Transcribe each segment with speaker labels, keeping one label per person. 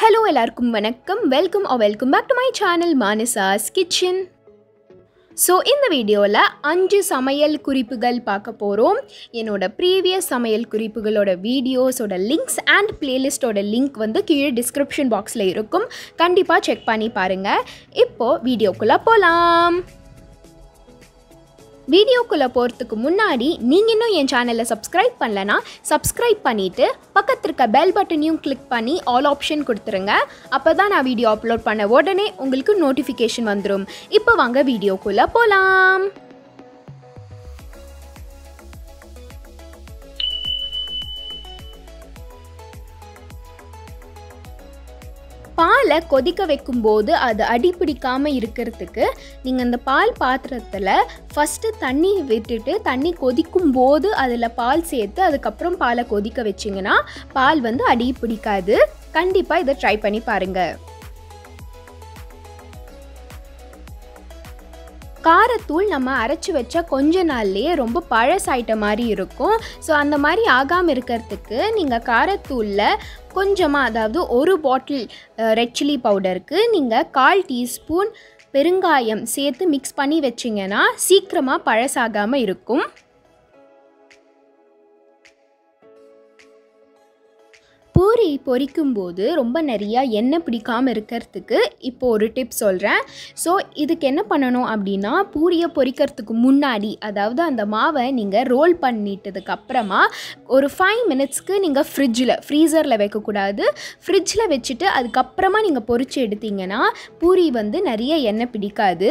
Speaker 1: hello எல்லாருக்கும் வணக்கம் welcome or welcome back to my channel Manasa's kitchen so இந்த வீடியோவில் அஞ்சு சமையல் குறிப்புகள் பார்க்க போகிறோம் என்னோட ப்ரீவியஸ் சமையல் குறிப்புகளோட வீடியோஸோட லிங்க்ஸ் அண்ட் பிளேலிஸ்ட்டோட லிங்க் வந்து கீழே டிஸ்கிரிப்ஷன் பாக்ஸில் இருக்கும் கண்டிப்பாக செக் பண்ணி பாருங்கள் இப்போது வீடியோக்குள்ளே போகலாம் வீடியோக்குள்ளே போகிறதுக்கு முன்னாடி நீங்கள் இன்னும் என் சேனலை சப்ஸ்கிரைப் பண்ணலனா சப்ஸ்கிரைப் பண்ணிவிட்டு பக்கத்தில் இருக்க பெல் பட்டனையும் கிளிக் பண்ணி ஆல் ஆப்ஷன் கொடுத்துருங்க அப்போ தான் நான் வீடியோ அப்லோட் பண்ண உடனே உங்களுக்கு நோட்டிஃபிகேஷன் வந்துடும் இப்போ வாங்க வீடியோக்குள்ளே போகலாம் பாலை கொதிக்க வைக்கும்போது அது அடி பிடிக்காமல் இருக்கிறதுக்கு நீங்கள் அந்த பால் பாத்திரத்தில் ஃபஸ்ட்டு தண்ணி விட்டுட்டு தண்ணி கொதிக்கும் போது அதில் பால் சேர்த்து அதுக்கப்புறம் பாலை கொதிக்க வச்சிங்கன்னா பால் வந்து அடி பிடிக்காது கண்டிப்பாக இதை ட்ரை பண்ணி பாருங்கள் காரத்தூள் நம்ம அரைச்சி வச்சா கொஞ்ச நாள்லேயே ரொம்ப பழசாயிட்ட மாதிரி இருக்கும் ஸோ அந்த மாதிரி ஆகாமல் இருக்கிறதுக்கு நீங்கள் காரத்தூளில் கொஞ்சமாக அதாவது ஒரு பாட்டில் ரெட் சில்லி பவுடருக்கு நீங்கள் கால் டீஸ்பூன் பெருங்காயம் சேர்த்து மிக்ஸ் பண்ணி வச்சிங்கன்னா சீக்கிரமாக பழசாகாமல் இருக்கும் பூரி பொரிக்கும் போது ரொம்ப நிறையா எண்ணெய் பிடிக்காமல் இருக்கிறதுக்கு இப்போ ஒரு டிப் சொல்கிறேன் ஸோ இதுக்கு என்ன பண்ணணும் அப்படின்னா பூரியை பொரிக்கிறதுக்கு முன்னாடி அதாவது அந்த மாவை நீங்கள் ரோல் பண்ணிட்டதுக்கு அப்புறமா ஒரு ஃபைவ் மினிட்ஸ்க்கு நீங்கள் ஃப்ரிட்ஜில் ஃப்ரீசரில் வைக்கக்கூடாது ஃப்ரிட்ஜில் வச்சுட்டு அதுக்கப்புறமா நீங்கள் பொரிச்சு எடுத்தீங்கன்னா பூரி வந்து நிறைய எண்ணெய் பிடிக்காது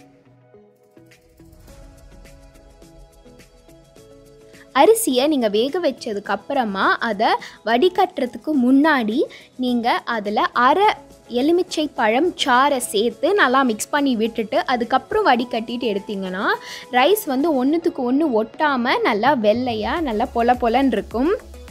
Speaker 1: அரிசியை நீங்கள் வேக வச்சதுக்கு அப்புறமா அதை வடிகட்டுறதுக்கு முன்னாடி நீங்கள் அதில் அரை எலுமிச்சை பழம் சாறை சேர்த்து நல்லா மிக்ஸ் பண்ணி விட்டுட்டு அதுக்கப்புறம் வடிகட்டிட்டு எடுத்திங்கன்னா ரைஸ் வந்து ஒன்றுத்துக்கு ஒன்று ஒட்டாமல் நல்லா வெள்ளையாக நல்லா பொல பொலன்னு இருக்கும்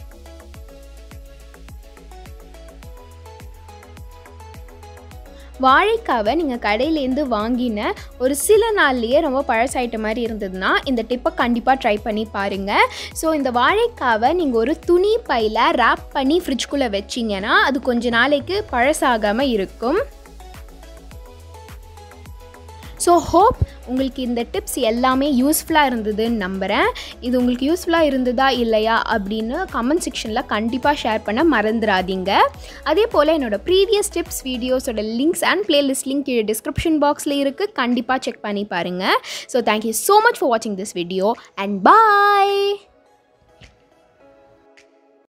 Speaker 1: வாழைக்காவை நீங்கள் கடையிலேருந்து வாங்கின ஒரு சில நாள்லேயே ரொம்ப பழசாயிட்ட மாதிரி இருந்ததுன்னா இந்த டிப்பை கண்டிப்பாக ட்ரை பண்ணி பாருங்கள் ஸோ இந்த வாழைக்காவை நீங்கள் ஒரு துணி பையில் ரேப் பண்ணி ஃப்ரிட்ஜ்குள்ளே வச்சிங்கன்னா அது கொஞ்ச நாளைக்கு பழசாகாமல் இருக்கும் ஸோ ஹோப் உங்களுக்கு இந்த டிப்ஸ் எல்லாமே யூஸ்ஃபுல்லாக இருந்ததுன்னு நம்புகிறேன் இது உங்களுக்கு யூஸ்ஃபுல்லாக இருந்ததா இல்லையா அப்படின்னு கமெண்ட் செக்ஷனில் கண்டிப்பாக ஷேர் பண்ண மறந்துடாதீங்க அதே போல் என்னோடய ப்ரீவியஸ் டிப்ஸ் வீடியோஸோட லிங்க்ஸ் அண்ட் பிளேலிஸ்ட் லிங்க் கீழே டிஸ்கிரிப்ஷன் பாக்ஸில் இருக்குது கண்டிப்பாக செக் பண்ணி பாருங்கள் so thank you so much for வாட்சிங் திஸ் வீடியோ அண்ட் பாய்